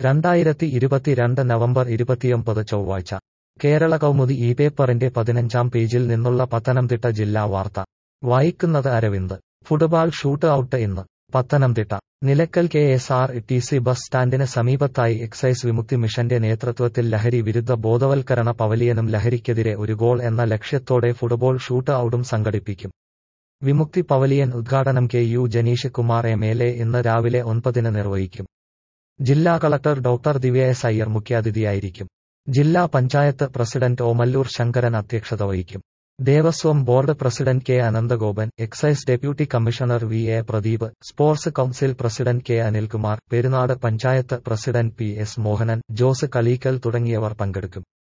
രണ്ടായിരത്തി ഇരുപത്തിരണ്ട് നവംബർ ഇരുപത്തിയൊമ്പത് ചൊവ്വാഴ്ച കേരള കൗമുദി ഈ പേപ്പറിന്റെ പതിനഞ്ചാം പേജിൽ നിന്നുള്ള പത്തനംതിട്ട ജില്ലാ വാർത്ത വായിക്കുന്നത് അരവിന്ദ് ഫുട്ബോൾ ഷൂട്ട് ഔട്ട് ഇന്ന് Pathanamthitta Nilakkal K S R T C bus സ്റ്റാൻഡിന് സമീപത്തായി എക്സൈസ് വിമുക്തി മിഷന്റെ നേതൃത്വത്തിൽ ലഹരി വിരുദ്ധ ബോധവൽക്കരണ പവലിയനും ലഹരിക്കെതിരെ ഒരു ഗോൾ എന്ന ലക്ഷ്യത്തോടെ ഫുട്ബോൾ ഷൂട്ട് ഔട്ടും സംഘടിപ്പിക്കും വിമുക്തി പവലിയൻ ഉദ്ഘാടനം K U Jenish Kumar M L A ഇന്ന് രാവിലെ ഒൻപതിന് നിർവഹിക്കും ജില്ലാ collector doctor Divya S Iyer മുഖ്യാതിഥിയായിരിക്കും ജില്ലാ പഞ്ചായത്ത് പ്രസിഡന്റ് ഓമല്ലൂർ ശങ്കരൻ അധ്യക്ഷത വഹിക്കും Devaswom board president K Ananthagopan excise deputy commissioner V A Pradeep sports council president K Anilkumar Perunad panchayat president P S Mohanan Jose Kaleekkal തുടങ്ങിയവർ പങ്കെടുക്കും